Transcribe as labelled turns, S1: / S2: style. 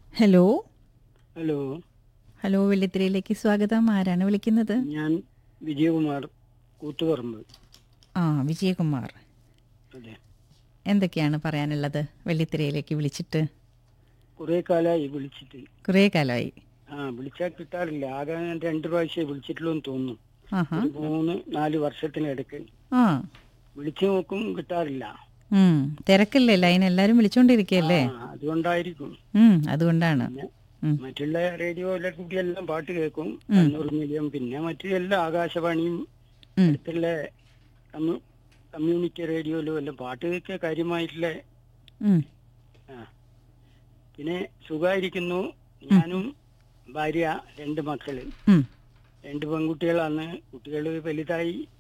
S1: Hello
S2: hello
S1: hello വെള്ളിത്തിരയിലേക്ക് സ്വാഗതം ആരാണ് വിളിക്കുന്നത്
S2: ഞാൻ വിജയകുമാർ കൂത്തുപറമ്പ്
S1: ആ വിജയകുമാർ
S2: അതെ
S1: എന്തൊക്കെയാണ് പറയാനുള്ളത് വെള്ളിത്തിരയിലേക്ക് വിളിച്ചിട്ട്
S2: കുറെ കാലമായി വിളിച്ചിട്ട്
S1: കുറേ കാലമായി
S2: ആ വിളിച്ചാൽ കിട്ടാറില്ല ആകെ ഞാൻ രണ്ട് പ്രാവശ്യം വിളിച്ചിട്ടുള്ളൂ എന്ന് തോന്നുന്നു
S1: ആഹാ
S2: ഒരു മൂന്ന് നാല് വർഷത്തിനിടയ്ക്ക്
S1: ആ
S2: വിളിച്ചു നോക്കും കിട്ടാറില്ല
S1: ഉം തിരക്കല്ലേ ലൈൻ എല്ലാരും വിളിച്ചോണ്ടിരിക്കുകയല്ലേ
S2: ആ, അതുകൊണ്ടായിരിക്കും
S1: ഉം അതുകൊണ്ടാണ്
S2: പിന്നെ
S1: ഉം.
S2: മറ്റുള്ള റേഡിയോയിലെ കൂടി എല്ലാം പാട്ട് കേൾക്കും കണ്ണൂർ മില്യം പിന്നെ മറ്റു എല്ലാ ആകാശവാണിയും
S1: ഉം.
S2: അടുത്തുള്ള കമ്മ്യൂ- കമ്മ്യൂണിറ്റി റേഡിയോയിലും എല്ലാം പാട്ട് കേൾക്കുക കാര്യമായിട്ടുള്ള
S1: ഉം.
S2: ആ. പിന്നെ സുഖമായിരിക്കുന്നു ഞാനും ഭാര്യ രണ്ട് മക്കള്
S1: ഉം.
S2: രണ്ട് പെൺകുട്ടികളാണ് കുട്ടികൾ വലുതായി